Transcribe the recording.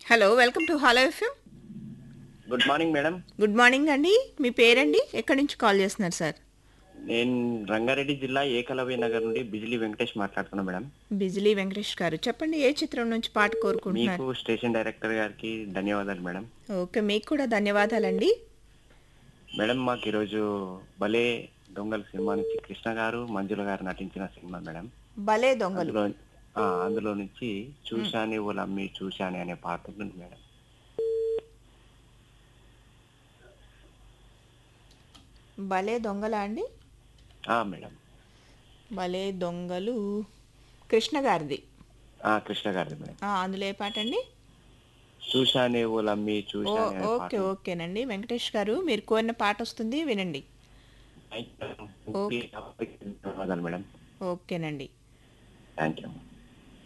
hello welcome to hello FM good morning madam good morning అండి మీ పేరండి ఎక్కడి నుంచి కాల్ చేస్తున్నారు సార్ నేను రంగారెడ్డి జిల్లా ఏకలవ్య నగర్ నుండి బిజిలీ వెంకటేష్ మాట్లాడుతున్నా మేడం బిజిలీ వెంకటేష్ గారు చెప్పండి ఏ చిత్రం నుంచి పాట కోరుకుంటున్నారు మీకు స్టేషన్ డైరెక్టర్ గారికి ధన్యవాదాలు మేడం ఓకే మీకు కూడా ధన్యవాదాలండి మేడం మాకు ఈరోజు భలే దొంగల సినిమా నుంచి కృష్ణ గారు మంజుల గారు నటించిన సినిమా మేడం భలే దొంగలు అందులో ఆ, అందులో నుంచి చూశాని ఓలమ్మి చూశాని అనే పాట ఉంటుంది మేడం భలే దొంగలా అండి ఆ మేడం భలే దొంగలు కృష్ణ గారిది ఆ కృష్ణ గారిది మేడం ఆ, అందులో ఏ పాట అండి చూశాని ఓలమ్మి ఓ చూశాని అనే పాట ఓకే ఓకేనండి వెంకటేష్ గారు మీరు కోరిన పాట వస్తుంది వినండి ధన్యవాదాలు మేడం ఓకేనండి థ్యాంక్ యూ